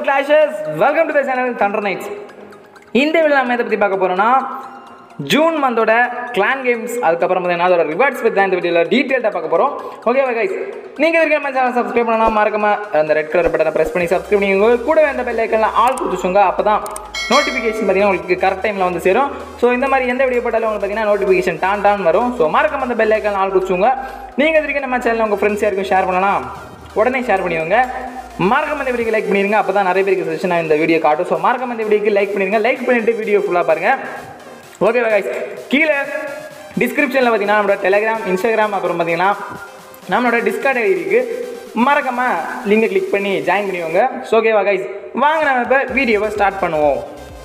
Clashes welcome to the channel thunder nights இந்த video நம்ம எதை பற்றி பார்க்க போகிறோம்னா ஜூன் மந்தோட கிளான் கேம்ஸ் அதுக்கப்புறம் பார்த்தீங்கன்னா அதோட ரிவார்ட்ஸ் பற்றி தான் இந்த வீடியோவில் டீட்டெயில்டாக பார்க்க போகிறோம் ஓகேவா கைஸ் நீங்கள் இருக்கிற மாதிரி சேனல் சப்ஸ்கிரைப் பண்ணலாம் மறக்காம அந்த ரெட் கலர் பட்டனை ப்ரெஸ் பண்ணி சப்ஸ்கிரைப் பண்ணி கூட அந்த பெல் ஐக்கனில் ஆள் கொடுத்துச்சுங்க அப்போ தான் நோட்டிஃபிகேஷன் பார்த்தீங்கன்னா உங்களுக்கு கரெக்ட் டைமில் வந்து சேரும் ஸோ இந்த மாதிரி எந்த வீடியோ போட்டாலும் உங்களுக்கு பார்த்தீங்கன்னா நோட்டிஃபிகேஷன் டான் டான் வரும் ஸோ மறக்காம அந்த பெல் ஐக்கன் ஆள் கொடுத்துச்சுங்க நீங்கள் இருக்கிற நம்ம சேனல் உங்கள் ஃப்ரெண்ட்ஸ் யாருக்கும் ஷேர் பண்ணலாம் உடனே ஷேர் பண்ணிடுங்க மறக்காம இந்த வீடியோக்கு லைக் பண்ணிடுங்க அப்போ தான் நிறைய பேருக்கு சஜஷன் இந்த வீடியோ காட்டும் ஸோ மறக்காம இந்த வீடியோக்கு லைக் பண்ணிடுங்க லைக் பண்ணிட்டு வீடியோ ஃபுல்லாக பாருங்க ஓகே கைஸ் கீழே டிஸ்கிரிப்ஷனில் பார்த்தீங்கன்னா நம்மளோட டெலிகிராம் இன்ஸ்டாகிராம் அப்புறம் பார்த்தீங்கன்னா நம்மளோட டிஸ்கார்ட் ஐடி இருக்கு மறக்காம லிங்கை கிளிக் பண்ணி ஜாயின் பண்ணிக்கோங்க ஸோ ஓகேவா கைஸ் வாங்க நம்ம இப்போ வீடியோவை ஸ்டார்ட் பண்ணுவோம்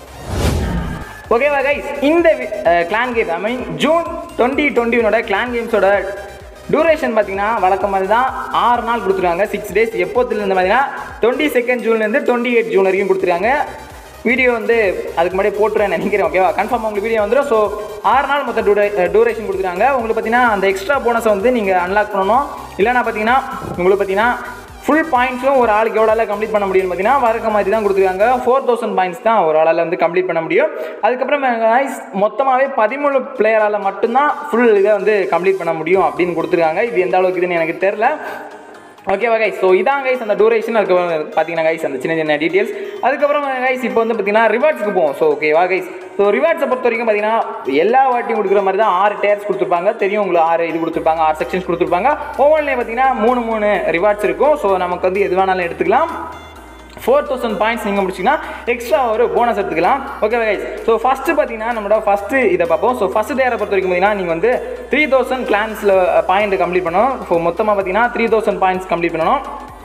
ஓகேவா கைஸ் இந்த clan game I mean June twenty டுவெண்ட்டினோட கிளான் கேம்ஸோட டூரேஷன் பார்த்தீங்கன்னா வழக்கம் மாதிரி தான் ஆறு நாள் கொடுத்துருக்காங்க சிக்ஸ் டேஸ் எப்போத்துலேருந்து பார்த்தீங்கன்னா டுவெண்ட்டி செகண்ட் ஜூன்லேருந்து டுவெண்ட்டி எயிட் ஜூன் வரைக்கும் கொடுத்துருக்காங்க வீடியோ வந்து அதுக்கு முன்னாடி போட்டுருவேன் நினைக்கிறேன் ஓகேவா கன்ஃபார்ம் உங்களுக்கு வீடியோ வந்துடும் ஸோ ஆறு நாள் மொத்த டூரே டூரேஷன் கொடுத்துருக்காங்க உங்களுக்கு பார்த்தீங்கன்னா அந்த எக்ஸ்ட்ரா போனஸை வந்து நீங்கள் அன்லாக் பண்ணணும் இல்லைனா பார்த்தீங்கன்னா உங்களுக்கு பார்த்தீங்கன்னா ஃபுல் பாயிண்ட்ஸும் ஒரு ஆளுக்கு எவ்வளோ கம்ப்ளீட் பண்ண முடியும்னு பார்த்தீங்கன்னா வரக்க மாதிரி தான் கொடுத்துருக்காங்க ஃபோர் தௌசண்ட் பாயிண்ட்ஸ் தான் ஒரு ஆளால் வந்து கம்ப்ளீட் பண்ண முடியும் அதுக்கப்புறம் guys, மொத்தமாகவே பதிமூணு பிளேயரால் மட்டும்தான் ஃபுல் இதை வந்து கம்ப்ளீட் பண்ண முடியும் அப்படின்னு கொடுத்துருக்காங்க இது எந்த அளவுக்கு இதுன்னு எனக்கு தெரில ஓகேவா கைஸ் ஸோ இதான் கைஸ் அந்த டூரேஷன் அதுக்கப்புறம் பார்த்தீங்கன்னா கைஸ் அந்த சின்ன சின்ன டீட்டெயில்ஸ் அதுக்கப்புறம் கைஸ் இப்போ வந்து பார்த்தீங்கன்னா ரிவார்ட்ஸ்க்கு போவோம் ஸோ ஓகேவா கைஸ் ஸோ ரிவார்ட்ஸை பொறுத்த வரைக்கும் பார்த்தீங்கன்னா எல்லா வாட்டியும் கொடுக்குற மாதிரி தான் ஆறு டேர்ஸ் கொடுத்துருப்பாங்க தெரியும் உங்களுக்கு ஆறு இது கொடுத்துருப்பாங்க ஆறு செக்ஷன்ஸ் கொடுத்துருப்பாங்க ஒவ்வொன்றிலையும் பார்த்தீங்கன்னா மூணு மூணு ரிவார்ட்ஸ் இருக்கும் ஸோ நமக்கு வந்து எது வேணாலும் எடுத்துக்கலாம் ஃபோர் தௌசண்ட் பாயிண்ட்ஸ் நீங்கள் முடிச்சிங்கன்னா எக்ஸ்ட்ரா ஒரு போனஸ் எடுத்துக்கலாம் ஓகே கைஸ் ஸோ ஃபஸ்ட்டு பார்த்தீங்கன்னா நம்மளோட ஃபஸ்ட்டு இதை பார்ப்போம் ஸோ ஃபஸ்ட் டேரை பொறுத்த வரைக்கும் பார்த்தீங்கன்னா நீங்கள் வந்து த்ரீ தௌசண்ட் கிளான்ஸில் பாயிண்ட் கம்ப்ளீட் பண்ணணும் ஸோ மொத்தமாக பார்த்தீங்கன்னா த்ரீ தௌசண்ட் பாயிண்ட்ஸ் கம்ப்ளீட் பண்ணணும்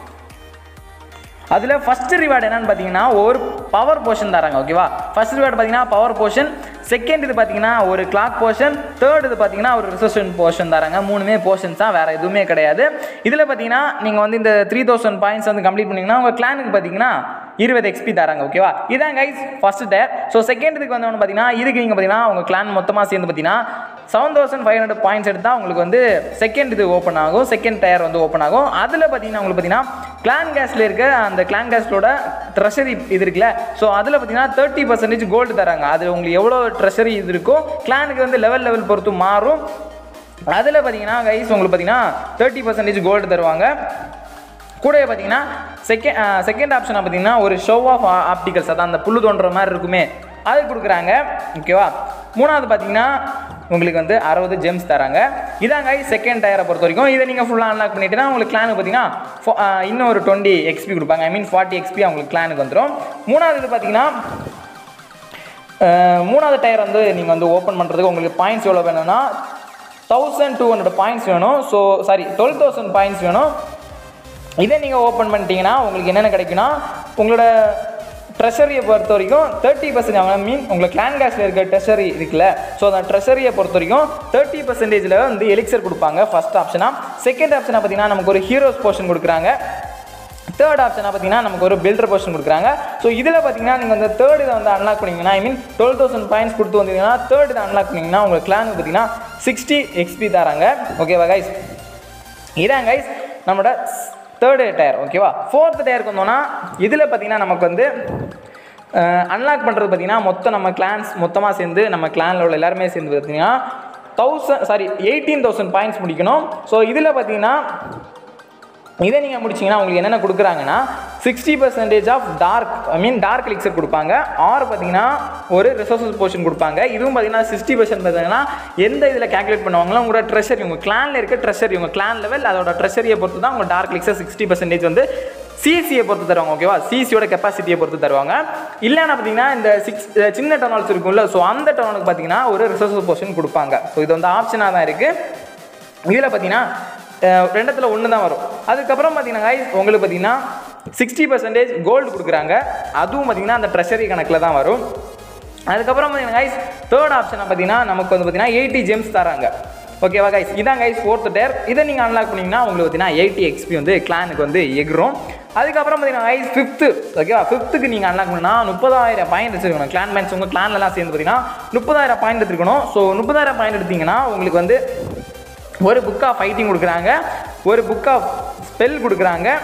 அதில் ஃபஸ்ட் ரிவார்டு என்னன்னு பார்த்தீங்கன்னா ஒரு பவர் போர்ஷன் தராங்க ஓகேவா ஃபர்ஸ்ட் ரிவார்டு பார்த்தீங்கன்னா பவர் போர்ஷன் செகண்ட் இது பார்த்தீங்கன்னா ஒரு கிளாக் போர்ஷன் தேர்ட் இது பார்த்தீங்கன்னா ஒரு ரிசர்ஷன் போர்ஷன் தராங்க மூணுமே போர்ஷன்ஸ் தான் வேறு எதுவுமே கிடையாது இதில் பார்த்தீங்கன்னா நீங்கள் வந்து இந்த த்ரீ தௌசண்ட் பாயிண்ட்ஸ் வந்து கம்ப்ளீட் பண்ணிங்கன்னா உங்கள் கிளானுக்கு பார்த்தீங்கன்னா இருபது எக்ஸ்பி தராங்க ஓகேவா இதான் guys first tier so second இதுக்கு வந்தவொன்னு பார்த்தீங்கன்னா இதுக்கு நீங்கள் பார்த்தீங்கன்னா உங்கள் கிளான் மொத்தமாக சேர்ந்து பார்த்தீங்கன்னா seven thousand five hundred points எடுத்தால் உங்களுக்கு வந்து செகண்ட் இது ஓப்பன் ஆகும் செகண்ட் டயர் வந்து ஓப்பன் ஆகும் அதில் பார்த்தீங்கன்னா உங்களுக்கு பார்த்தீங்கன்னா கிளான் கேஸில் இருக்க அந்த கிளான் கேஸ்லோட ட்ரெஷரி இது இருக்குல்ல ஸோ அதில் பார்த்தீங்கன்னா தேர்ட்டி பர்சன்டேஜ் கோல்டு தராங்க அதில் உங்களுக்கு எவ்வளோ ட்ரெஷரி இது இருக்கோ கிளானுக்கு வந்து லெவல் லெவல் பொறுத்து மாறும் அதில் பார்த்தீங்கன்னா கைஸ் உங்களுக்கு பார்த்தீங்கன்னா தேர்ட்டி பர்சன்டேஜ் கோல்டு தருவாங்க கூடவே பார்த்தீங்கன்னா செகண்ட் செகண்ட் ஆப்ஷனாக பார்த்தீங்கன்னா ஒரு ஷோ ஆஃப் ஆப்டிகல்ஸ் அதான் அந்த புல்லு தோன்ற மாதிரி இருக்குமே அது கொடுக்குறாங்க ஓகேவா மூணாவது பார்த்தீங்கன்னா உங்களுக்கு வந்து அறுபது ஜெம்ஸ் தராங்க இதாங்க செகண்ட் டயரை பொறுத்த வரைக்கும் இதை நீங்கள் ஃபுல்லாக அன்லாக் பண்ணிட்டீங்கன்னா உங்களுக்கு கிளானுக்கு பார்த்தீங்கன்னா ஃபோ- ஆ, இன்னும் ஒரு டுவெண்ட்டி எக்ஸ்பி கொடுப்பாங்க ஐ மீன் ஃபார்ட்டி எக்ஸ்பி அவங்களுக்கு கிளானுக்கு வந்துடும் மூணாவது இது பார்த்தீங்கன்னா அஹ், மூணாவது டயர் வந்து நீங்கள் வந்து ஓப்பன் பண்ணுறதுக்கு உங்களுக்கு பாயிண்ட்ஸ் எவ்வளோ வேணும்னா தௌசண்ட் டூ ஹண்ட்ரட் பாயிண்ட்ஸ் வேணும் so sorry twelve thousand points வேணும் இதை நீங்கள் ஓப்பன் பண்ணிட்டீங்கன்னா உங்களுக்கு என்னென்ன கிடைக்குன்னா உங்களோட ட்ரெஷரியை பொறுத்த வரைக்கும் தேர்ட்டி பர்சன்ட் ஐ மீன் உங்களை கிளான் கேஷில் இருக்க ட்ரெஷரி இருக்குல்ல ஸோ அந்த ட்ரெஷரியை பொறுத்த வரைக்கும் தேர்ட்டி பர்சன்டேஜில் வந்து எலிக்சர் கொடுப்பாங்க ஃபர்ஸ்ட் ஆப்ஷனாக செகண்ட் ஆப்ஷனாக பார்த்தீங்கன்னா நமக்கு ஒரு ஹீரோஸ் போர்ஷன் கொடுக்குறாங்க தேர்ட் ஆப்ஷனாக பார்த்தீங்கன்னா நமக்கு ஒரு பில்டர் போர்ஷன் கொடுக்குறாங்க ஸோ இதில் பார்த்தீங்கன்னா நீங்கள் வந்து தேர்ட் இதை வந்து அன்லாக் பண்ணீங்கன்னா I mean twelve thousand points கொடுத்து வந்தீங்கன்னா தேர்ட் இதை அன்லாக் பண்ணீங்கன்னா உங்களுக்கு கிளானுக்கு பார்த்தீங்கன்னா சிக்ஸ்டி எக்ஸ்பி தராங்க ஓகேவா கைஸ் இதான் கைஸ் நம்மளோட தேர்டு டயர் ஓகேவா ஃபோர்த் டயருக்கு வந்தோம்னா இதில் பார்த்தீங்கன்னா நமக்கு வந்து அன்லாக் பண்ணுறது பார்த்தீங்கன்னா மொத்தம் நம்ம கிளான்ஸ் மொத்தமாக சேர்ந்து நம்ம கிளானில் உள்ள எல்லாருமே சேர்ந்து பார்த்தீங்கன்னா thousand sorry eighteen thousand points முடிக்கணும் ஸோ இதில் பார்த்தீங்கன்னா இதை நீங்கள் முடிச்சீங்கன்னா உங்களுக்கு என்னென்ன கொடுக்குறாங்கன்னா sixty percentage of dark I mean dark elixir கொடுப்பாங்க ஆர் பார்த்தீங்கன்னா ஒரு ரிசோர்ஸஸ் போர்ஷன் கொடுப்பாங்க இதுவும் பார்த்தீங்கன்னா சிக்ஸ்டி பர்சன்ட் பார்த்தீங்கன்னா எந்த இதில் calculate பண்ணுவாங்களோ உங்களோட ட்ரெஷரி உங்கள் கிளானில் இருக்க ட்ரெஷரி உங்கள் கிளான் லெவல் அதோட ட்ரெஷரியை பொறுத்து தான் உங்கள் டார்க் எலிக்சர் சிக்ஸ்டி பர்சன்டேஜ் வந்து சிசியை பொறுத்து தருவாங்க ஓகேவா சிசியோட கெப்பாசிட்டியை பொறுத்து தருவாங்க இல்லைன்னா பார்த்தீங்கன்னா இந்த சிக்ஸ் சின்ன டவுனால்ஸ் இருக்கும்ல ஸோ அந்த டவுனுக்கு பார்த்தீங்கன்னா ஒரு ரிசோர்ஸஸ் போர்ஷன் கொடுப்பாங்க ஸோ இது வந்து ஆப்ஷனாக தான் இருக்குது இதில் பார்த்தீங்கன்னா அஹ், ரெண்டத்துல ஒன்று தான் வரும் அதுக்கப்புறம் பார்த்தீங்கன்னா guys, உங்களுக்கு பார்த்தீங்கன்னா சிக்ஸ்டி பர்சன்டேஜ் கோல்டு கொடுக்குறாங்க அதுவும் பார்த்தீங்கன்னா அந்த ட்ரெஷரி கணக்கில் தான் வரும் அதுக்கப்புறம் பார்த்தீங்கன்னா கைஸ் தேர்ட் ஆப்ஷனை பார்த்தீங்கன்னா நமக்கு வந்து பார்த்தீங்கன்னா எயிட்டி ஜெம்ஸ் தராங்க ஓகேவா கைஸ் இதான் கைஸ் ஃபோர்த் டேர் இதை நீங்கள் அன்லாக் பண்ணீங்கன்னா உங்களுக்கு பார்த்தீங்கன்னா எயிட்டி எக்ஸ்பி வந்து கிளானுக்கு வந்து எகிரும் அதுக்கப்புறம் பார்த்தீங்கன்னா கைஸ் ஃபிஃப்த்து ஓகேவா ஃபிஃப்த்துக்கு நீங்கள் அன்லாக் பண்ணா முப்பதாயிரம் பாயிண்ட் வச்சிருக்கணும் கிளான் பாயிண்ட்ஸ் உங்கள் கிளான்லாம் சேர்ந்து பார்த்தீங்கன்னா முப்பதாயிரம் பாயிண்ட் எடுத்துருக்கணும் ஸோ முப்பதாயிரம் பாயிண்ட் எடுத்தீங்கன்னா உங்களுக்கு வந்து ஒரு புக் ஆஃப் ஃபைட்டிங் கொடுக்குறாங்க ஒரு புக் ஆஃப் ஸ்பெல் கொடுக்குறாங்க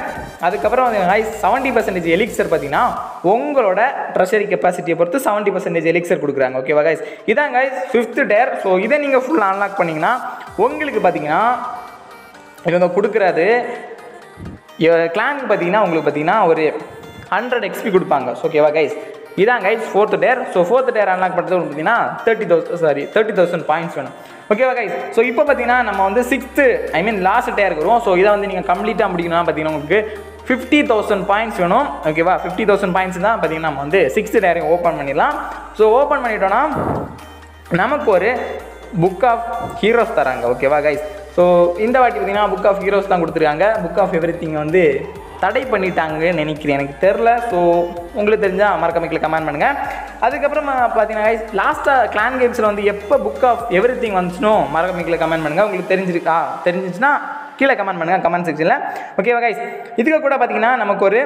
அதுக்கப்புறம் வந்து கைஸ் செவன்ட்டி பர்சன்டேஜ் எலிக்சர் பார்த்தீங்கன்னா உங்களோட ட்ரெஷரி கெப்பாசிட்டியை பொறுத்து செவன்ட்டி பர்சன்டேஜ் எலிக்சர் கொடுக்குறாங்க ஓகேவா கைஸ் இதான் கைஸ் ஃபிஃப்த் டேர் ஸோ இதை நீங்கள் ஃபுல்லாக அன்லாக் பண்ணிங்கன்னா உங்களுக்கு பார்த்தீங்கன்னா இவங்க கொடுக்குறது கிளானுக்கு பார்த்தீங்கன்னா உங்களுக்கு பார்த்தீங்கன்னா ஒரு ஹண்ட்ரட் எக்ஸ்பி கொடுப்பாங்க ஓகேவா கைஸ் இதான் guys fourth tier so fourth tier unlock பண்ணுறது உங்களுக்கு பார்த்தீங்கன்னா thirty thousand sorry thirty thousand points வேணும் ஓகேவா கைஸ் ஸோ இப்போ பார்த்தீங்கன்னா நம்ம வந்து sixth I mean last tier இருக்கிறோம் ஸோ இதை வந்து நீங்கள் கம்ப்ளீட்டாக முடிக்கணும்னா பார்த்தீங்கன்னா உங்களுக்கு ஃபிஃப்டி தௌசண்ட் பாயிண்ட்ஸ் வேணும் ஓகேவா ஃபிஃப்டி தௌசண்ட் பாயிண்ட்ஸ் தான் பார்த்தீங்கன்னா நம்ம வந்து சிக்ஸ்த் டேரையும் ஓப்பன் பண்ணிடலாம் ஸோ ஓப்பன் பண்ணிட்டோன்னா நமக்கு ஒரு புக் ஆஃப் ஹீரோஸ் தராங்க ஓகேவா கைஸ் ஸோ இந்த வாட்டி பார்த்தீங்கன்னா புக் ஆஃப் ஹீரோஸ் தான் கொடுத்துருக்காங்க புக் ஆஃப் எவ்ரி வந்து தடை பண்ணிட்டாங்கன்னு நினைக்கிறேன் எனக்கு தெரில ஸோ உங்களுக்கு தெரிஞ்சால் மறக்காம கீழே கமெண்ட் பண்ணுங்கள் அதுக்கப்புறம் பார்த்தீங்கன்னா கைஸ் லாஸ்ட்டாக கிளான் கேம்ஸில் வந்து எப்போ புக் ஆஃப் எவ்ரி திங் வந்துச்சுனோ மறக்காம கீழே கமெண்ட் பண்ணுங்கள் உங்களுக்கு தெரிஞ்சிருக்கா தெரிஞ்சிச்சுன்னா கீழே கமெண்ட் பண்ணுங்கள் கமெண்ட் செக்ஷனில் ஓகேவா கைஸ் இதுக்கு கூட பார்த்தீங்கன்னா நமக்கு ஒரு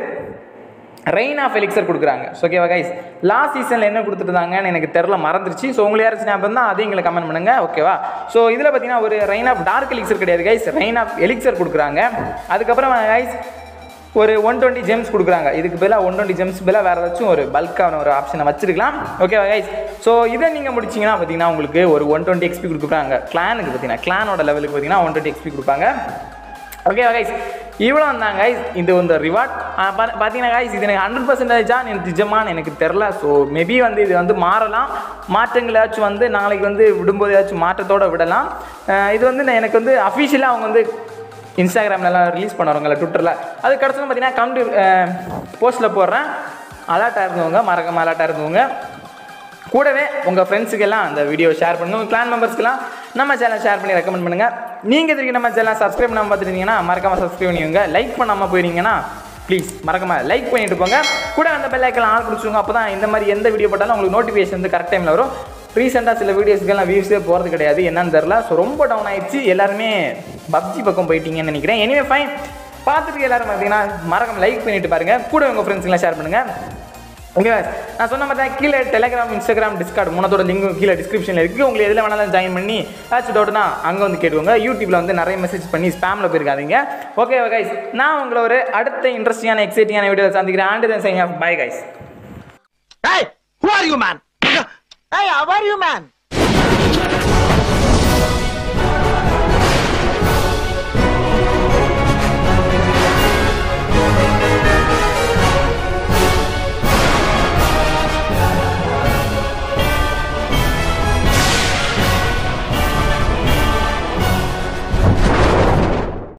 ரெயின் ஆஃப் எலிக்சர் கொடுக்குறாங்க ஓகேவா கைஸ் லாஸ்ட் சீசனில் என்ன கொடுத்துருந்தாங்கன்னு எனக்கு தெரில மறந்துருச்சு ஸோ உங்களுக்கு யாராச்சும் ஞாபகம் தான் அதையும் எங்களை கமெண்ட் பண்ணுங்க ஓகேவா ஸோ இதில் பார்த்தீங்கன்னா ஒரு ரெயின் ஆஃப் டார்க் எலிக்சர் கிடையாது கைஸ் ரெயின் ஆஃப் எலிக்சர் கொடுக்குறாங்க அதுக்கப்புறம் கைஸ் ஒரு ஒன் டுவெண்ட்டி ஜெம்ஸ் கொடுக்குறாங்க இதுக்கு பதிலாக ஒன் டுவெண்ட்டி ஜெம்ஸ் பதிலாக வேறு ஏதாச்சும் ஒரு பல்கான ஒரு ஆப்ஷனை வச்சிருக்கலாம் ஓகேவா கைஸ் ஸோ இதை நீங்கள் முடிச்சிங்கன்னா பார்த்தீங்கன்னா உங்களுக்கு ஒரு ஒன் டுவெண்ட்டி எக்ஸ்பி கொடுக்குறாங்க கிளானுக்கு பார்த்தீங்கன்னா கிளானோட லெவலுக்கு பார்த்தீங்கன்னா ஒன் டுவெண்ட்டி எக்ஸ்பி கொடுப்பாங்க ஓகேவா கைஸ் இவ்வளோ வந்தாங்க கைஸ் இது இந்த ரிவார்ட் பார்த்தீங்கன்னா கைஸ் இது எனக்கு ஹண்ட்ரட் பர்சன்டேஜா எனக்கு நிஜமான்னு எனக்கு தெரில ஸோ மேபி வந்து இது வந்து மாறலாம் மாற்றங்களாச்சும் வந்து நாளைக்கு வந்து விடும்போது ஏதாச்சும் மாற்றத்தோடு விடலாம் அஹ் இது வந்து நான் எனக்கு வந்து அஃபிஷியலாக அவங்க வந்து இன்ஸ்டாகிராம்லலாம் ரிலீஸ் பண்ணுவாங்கல்ல ட்விட்டரில் அது கிடச்சதும் பார்த்தீங்கன்னா கம்டி போஸ்ட்டில் போடுறேன் அலர்ட்டாக இருந்தவங்க மறக்காம அலர்ட்டாக இருந்தவங்க கூடவே உங்கள் ஃப்ரெண்ட்ஸுக்கெல்லாம் அந்த வீடியோ ஷேர் பண்ணுங்கள் உங்கள் கிளான் மெம்பர்ஸ்க்கெல்லாம் நம்ம சேனல் ஷேர் பண்ணி ரெக்கமெண்ட் பண்ணுங்கள் நீங்கள் திருப்பி நம்ம சேனல் சப்ஸ்கிரைப் பண்ணாமல் பார்த்துருந்தீங்கன்னா மறக்காமல் சப்ஸ்கிரைப் பண்ணிக்கோங்க லைக் பண்ணாமல் போயிருந்தீங்கன்னா ப்ளீஸ் மறக்காம லைக் பண்ணிட்டு போங்க கூட அந்த பெல் ஐக்கெல்லாம் ஆள் பிடிச்சிங்க அப்போ தான் இந்த மாதிரி எந்த வீடியோ போட்டாலும் உங்களுக்கு நோட்டிஃபிகேஷன் வந்து கரெக்ட் டைமில் வரும் ரீசெண்டாக சில வீடியோஸ்க்கெல்லாம் வியூஸே போகிறது கிடையாது என்னன்னு தெரில ஸோ ரொம்ப டவுன் ஆயிடுச்சு எல்லாருமே பப்ஜி பக்கம் போயிட்டீங்கன்னு நினைக்கிறேன் எனிவே ஃபைன் பார்த்துட்டு எல்லாரும் பார்த்தீங்கன்னா மறக்காம லைக் பண்ணிட்டு பாருங்கள் கூட உங்கள் ஃப்ரெண்ட்ஸ்க்கெல்லாம் ஷேர் பண்ணுங்கள் ஓகே நான் சொன்ன மாதிரி தான் கீழே டெலிகிராம் இன்ஸ்டாகிராம் டிஸ்கார்ட் மூணத்தோட லிங்க் கீழே டிஸ்கிரிப்ஷனில் இருக்குது உங்களுக்கு எதில் வேணாலும் ஜாயின் பண்ணி ஏதாச்சும் டவுட்னா அங்கே வந்து கேட்டுக்கோங்க யூடியூப்பில் வந்து நிறைய மெசேஜ் பண்ணி ஸ்பேமில் போயிருக்காதீங்க ஓகே கைஸ் நான் உங்களை ஒரு அடுத்த இன்ட்ரெஸ்டிங்கான எக்ஸைட்டிங்கான வீடியோ சந்திக்கிறேன் ஆண்டு தான் sign off bye guys Hey, who are you, man? Hey, how are you, man?